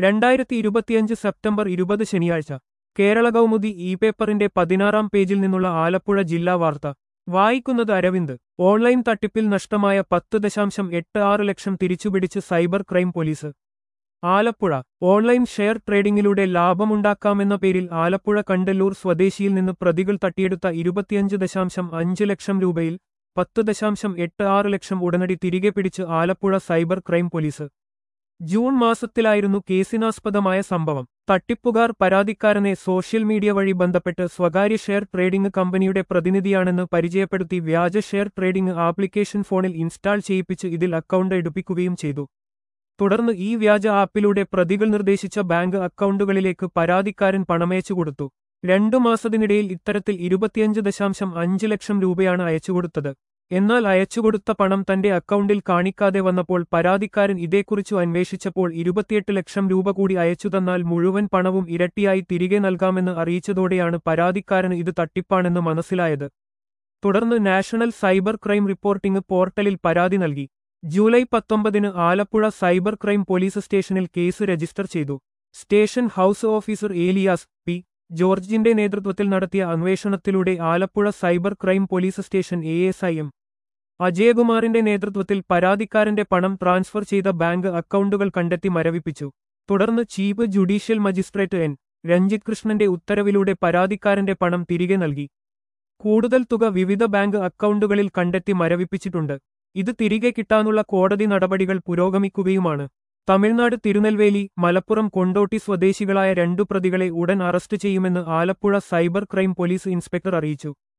രണ്ടായിരത്തി ഇരുപത്തിയഞ്ച് സെപ്റ്റംബർ ഇരുപത് ശനിയാഴ്ച കേരള കൗമുദി ഇ പേപ്പറിന്റെ പതിനാറാം പേജിൽ നിന്നുള്ള ആലപ്പുഴ ജില്ലാ വാർത്ത വായിക്കുന്നത് അരവിന്ദ് ഓൺലൈൻ തട്ടിപ്പിൽ നഷ്ടമായ പത്ത് ദശാംശം എട്ട് ആറ് ലക്ഷം തിരിച്ചുപിടിച്ച് cyber crime police Alappuzha online share ട്രേഡിംഗിലൂടെ ലാഭമുണ്ടാക്കാമെന്ന പേരിൽ ആലപ്പുഴ കണ്ടല്ലൂർ സ്വദേശിയിൽ നിന്ന് പ്രതികൾ തട്ടിയെടുത്ത ഇരുപത്തിയഞ്ച് ദശാംശം അഞ്ച് ലക്ഷം രൂപയിൽ പത്ത് ദശാംശം എട്ട് ആറ് ലക്ഷം ഉടനടി തിരികെ പിടിച്ച് Alappuzha cyber crime police June മാസത്തിലായിരുന്നു കേസിനാസ്പദമായ സംഭവം തട്ടിപ്പുകാർ പരാതിക്കാരനെ സോഷ്യൽ മീഡിയ വഴി ബന്ധപ്പെട്ട് സ്വകാര്യ ഷെയർ ട്രേഡിംഗ് കമ്പനിയുടെ പ്രതിനിധിയാണെന്ന് പരിചയപ്പെടുത്തി വ്യാജ ഷെയർ ട്രേഡിംഗ് ആപ്ലിക്കേഷൻ ഫോണിൽ ഇൻസ്റ്റാൾ ചെയ്യിപ്പിച്ച് ഇതിൽ അക്കൗണ്ട് എടുപ്പിക്കുകയും ചെയ്തു തുടർന്ന് ഈ വ്യാജ ആപ്പിലൂടെ പ്രതികൾ നിർദ്ദേശിച്ച ബാങ്ക് അക്കൗണ്ടുകളിലേക്ക് പരാതിക്കാരൻ പണമയച്ചു കൊടുത്തു രണ്ടു മാസത്തിനിടയിൽ ഇത്തരത്തിൽ ഇരുപത്തിയഞ്ച് ദശാംശം അഞ്ച് ലക്ഷം രൂപയാണ് അയച്ചുകൊടുത്തത് എന്നാൽ അയച്ചുകൊടുത്ത പണം തന്റെ അക്കൗണ്ടിൽ കാണിക്കാതെ വന്നപ്പോൾ പരാതിക്കാരൻ ഇതേക്കുറിച്ചു അന്വേഷിച്ചപ്പോൾ ഇരുപത്തിയെട്ട് ലക്ഷം രൂപ കൂടി അയച്ചു തന്നാൽ മുഴുവൻ പണവും ഇരട്ടിയായി തിരികെ നൽകാമെന്ന് അറിയിച്ചതോടെയാണ് പരാതിക്കാരന് ഇത് തട്ടിപ്പാണെന്ന് മനസ്സിലായത് തുടർന്ന് നാഷണൽ സൈബർ ക്രൈം റിപ്പോർട്ടിംഗ് പോർട്ടലിൽ പരാതി നൽകി ജൂലൈ പത്തൊമ്പതിന് ആലപ്പുഴ സൈബർ ക്രൈം പോലീസ് സ്റ്റേഷനിൽ കേസ് രജിസ്റ്റർ ചെയ്തു station house officer Elias P ജോർജിന്റെ നേതൃത്വത്തിൽ നടത്തിയ അന്വേഷണത്തിലൂടെ Alappuzha cyber crime police station A S I M അജയകുമാറിന്റെ നേതൃത്വത്തിൽ പരാതിക്കാരന്റെ പണം ട്രാൻസ്ഫർ ചെയ്ത ബാങ്ക് അക്കൗണ്ടുകൾ കണ്ടെത്തി മരവിപ്പിച്ചു തുടർന്ന് chief judicial magistrate N Ranjith കൃഷ്ണന്റെ ഉത്തരവിലൂടെ പരാതിക്കാരന്റെ പണം തിരികെ നൽകി കൂടുതൽ തുക വിവിധ ബാങ്ക് അക്കൗണ്ടുകളിൽ കണ്ടെത്തി മരവിപ്പിച്ചിട്ടുണ്ട് ഇത് തിരികെ കിട്ടാനുള്ള കോടതി നടപടികൾ പുരോഗമിക്കുകയുമാണ് തമിഴ്നാട് തിരുനെൽവേലി മലപ്പുറം കൊണ്ടോട്ടി സ്വദേശികളായ രണ്ടു പ്രതികളെ ഉടൻ അറസ്റ്റ് ചെയ്യുമെന്ന് Alappuzha cyber crime police inspector അറിയിച്ചു